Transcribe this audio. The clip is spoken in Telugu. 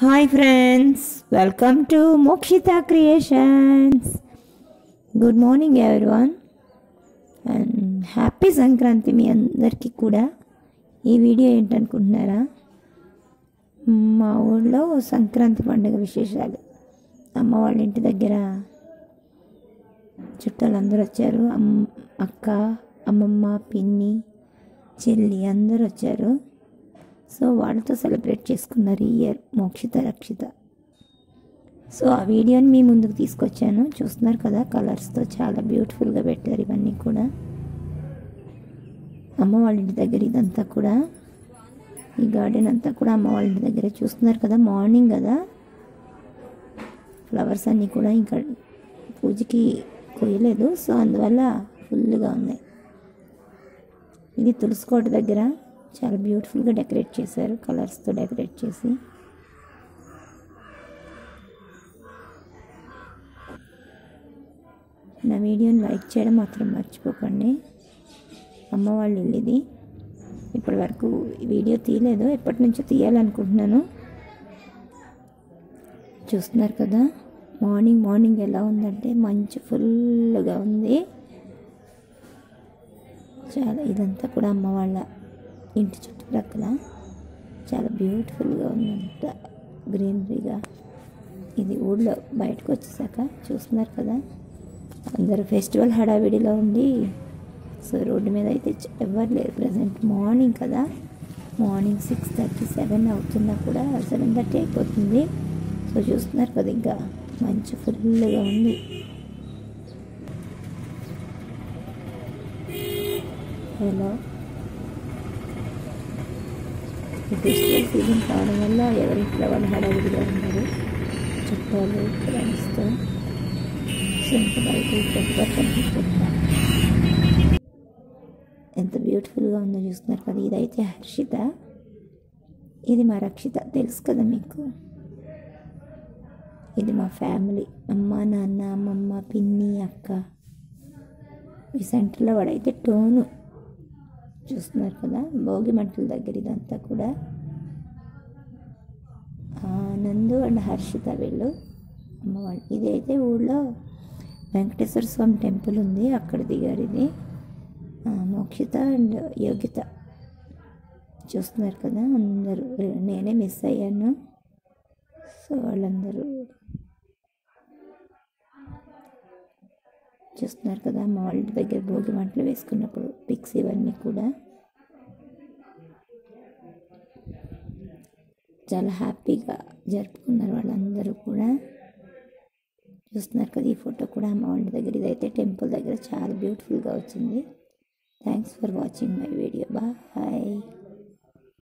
hi friends welcome to Mokshitha creations good morning everyone and happy Sankranti మీ అందరికీ కూడా ఈ వీడియో ఏంటనుకుంటున్నారా మా ఊళ్ళో సంక్రాంతి పండుగ విశేషాలు అమ్మ వాళ్ళ ఇంటి దగ్గర చుట్టాలు అందరూ వచ్చారు అమ్ అక్క అమ్మమ్మ పిన్ని చెల్లి అందరూ వచ్చారు సో వాళ్ళతో సెలబ్రేట్ చేసుకున్నారు ఈ ఇయర్ మోక్షిత రక్షిత సో ఆ వీడియోని మీ ముందుకు తీసుకొచ్చాను చూస్తున్నారు కదా కలర్స్తో చాలా బ్యూటిఫుల్గా పెట్టారు ఇవన్నీ కూడా అమ్మ వాళ్ళ ఇంటి దగ్గర ఇదంతా కూడా ఈ గార్డెన్ అంతా కూడా అమ్మ వాళ్ళ ఇంటి దగ్గర చూస్తున్నారు కదా మార్నింగ్ కదా ఫ్లవర్స్ అన్నీ కూడా ఇంకా పూజకి కొయ్యలేదు సో అందువల్ల ఫుల్గా ఉన్నాయి ఇది తులసికోట దగ్గర చాలా బ్యూటిఫుల్గా డెకరేట్ చేశారు కలర్స్తో డెకరేట్ చేసి నా వీడియోని లైక్ చేయడం మాత్రం మర్చిపోకండి అమ్మ వాళ్ళ ఇల్లు ఇది ఇప్పటి వరకు ఈ వీడియో తీయలేదు ఎప్పటి నుంచో తీయాలనుకుంటున్నాను చూస్తున్నారు కదా మార్నింగ్ మార్నింగ్ ఎలా ఉందంటే మంచు ఫుల్గా ఉంది చాలా ఇదంతా కూడా అమ్మ వాళ్ళ ఇంటి చుట్టుప్రక్కల చాలా బ్యూటిఫుల్గా ఉందంట గ్రీనరీగా ఇది ఊళ్ళో బయటకు వచ్చేసాక చూస్తున్నారు కదా అందరూ ఫెస్టివల్ హడావిడిలో ఉండి సో రోడ్డు మీద అయితే చ- ఎవ్వరు లేరు ప్రజెంట్ మార్నింగ్ కదా మార్నింగ్ సిక్స్ థర్టీ సెవెన్ అవుతున్నా కూడా సెవెన్ థర్టీ అయిపోతుంది సో చూస్తున్నారు కదా ఇంకా మంచి ఫుల్గా ఉంది హలో ఈ ఫెస్టివల్ సీజన్ కావడం వల్ల ఎవరింట్లో వాళ్ళు హడావిడిగా ఉన్నారు చుట్టాలు ఫ్రెండ్స్తో సో ఇంకా బయట పెద్ద కనిపించట్లా ఎంత బ్యూటిఫుల్గా ఉందో చూస్తున్నారు కదా ఇదైతే హర్షిత ఇది మా రక్షిత తెలుసు కదా మీకు ఇది మా ఫ్యామిలీ అమ్మ నాన్న అమ్మమ్మ పిన్ని అక్క ఈ సెంటర్లో వాడైతే టోను చూస్తున్నారు కదా భోగి మంటల దగ్గర ఇదంతా కూడా ఆనందు అండ్ హర్షిత వీళ్ళు అమ్మవాళ్ళు ఇది అయితే ఊళ్ళో వెంకటేశ్వర స్వామి టెంపుల్ ఉంది అక్కడ దిగారు ఇది ఆ, మోక్షిత అండ్ యోగిత చూస్తున్నారు కదా అందరూ నేనే మిస్ అయ్యాను సో వాళ్ళందరూ చూస్తున్నారు కదా మా వాళ్ళ దగ్గర భోగి మంటలు వేసుకున్నప్పుడు పిక్స్ ఇవన్నీ కూడా చాలా హ్యాపీగా జరుపుకున్నారు వాళ్ళందరూ కూడా చూస్తున్నారు కదా ఈ ఫోటో కూడా అమ్మ వాళ్ళ దగ్గర ఇదైతే టెంపుల్ దగ్గర చాలా బ్యూటిఫుల్గా వచ్చింది thanks for watching my video bye